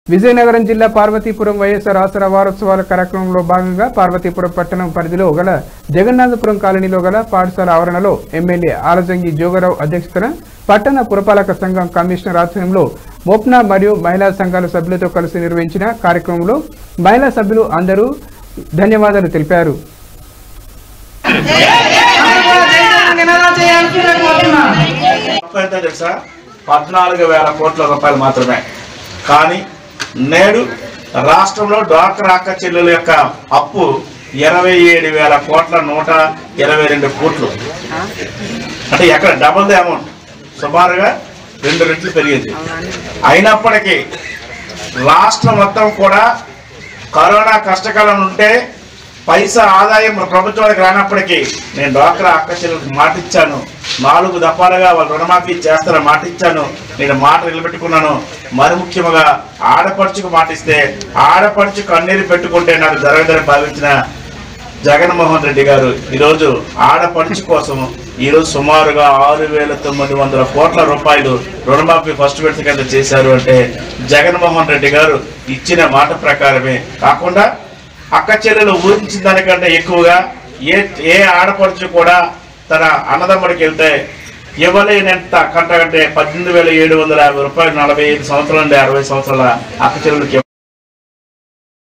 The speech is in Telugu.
విజయనగరం జిల్లా పార్వతీపురం వైఎస్ఆర్ ఆసరా వారోత్సవాల కార్యక్రమంలో భాగంగా పార్వతీపురం పట్టణం పరిధిలో గల జగన్నాథపురం కాలనీలో గల పాఠశాల ఆవరణలో ఎమ్మెల్యే ఆలజంగి జోగరావు అధ్యక్షతన పట్టణ పురపాలక సంఘం కమిషనర్ ఆధ్వర్యంలో మోప్నా మరియు మహిళా సంఘాల సభ్యులతో కలిసి నిర్వహించిన కార్యక్రమంలో మహిళా సభ్యులు అందరూ ధన్యవాదాలు తెలిపారు మొత్తం ఎంత తెలుసా పద్నాలుగు వేల కోట్ల రూపాయలు మాత్రమే కానీ నేడు రాష్ట్రంలో డ్వాక్రా అక్క చెల్లెల యొక్క అప్పు ఇరవై ఏడు వేల కోట్ల నూట ఇరవై రెండు కోట్లు అంటే ఎక్కడ డబుల్ ది అమౌంట్ సుమారుగా రెండు రెట్లు పెరిగింది అయినప్పటికీ రాష్ట్రం మొత్తం కూడా కరోనా కష్టకాలం ఉంటే పైసా ఆదాయం మన ప్రభుత్వానికి రానప్పటికీ నేను డ్వాక్రా అక్క చెల్లెలకు మాటిచ్చాను నాలుగు దఫాలుగా వాళ్ళు రుణమాఫీ చేస్తారని మాటిచ్చాను నేను మాట నిలబెట్టుకున్నాను మరి ముఖ్యంగా ఆడపడుచుకు మాటిస్తే ఆడపడుచు కన్నీరు పెట్టుకుంటే నాకు జరగదని భావించిన జగన్మోహన్ రెడ్డి గారు ఈరోజు ఆడపడుచు కోసం ఈరోజు సుమారుగా ఆరు వేల తొమ్మిది వందల కోట్ల రూపాయలు రుణమాఫీ ఫస్ట్ విడత కింద చేశారు అంటే జగన్మోహన్ రెడ్డి గారు ఇచ్చిన మాట ప్రకారమే కాకుండా అక్క చెల్లెలు ఊహించిన దానికంటే ఎక్కువగా ఏ ఏ ఆడపడుచు కూడా తన అన్నదమ్ముడికి వెళ్తే ఇవ్వలేనంత కంట కంటే పద్దెనిమిది వేల ఏడు వందల యాభై రూపాయలు నలభై ఐదు సంవత్సరాల నుండి అరవై సంవత్సరాల అక్క చెల్లెలకి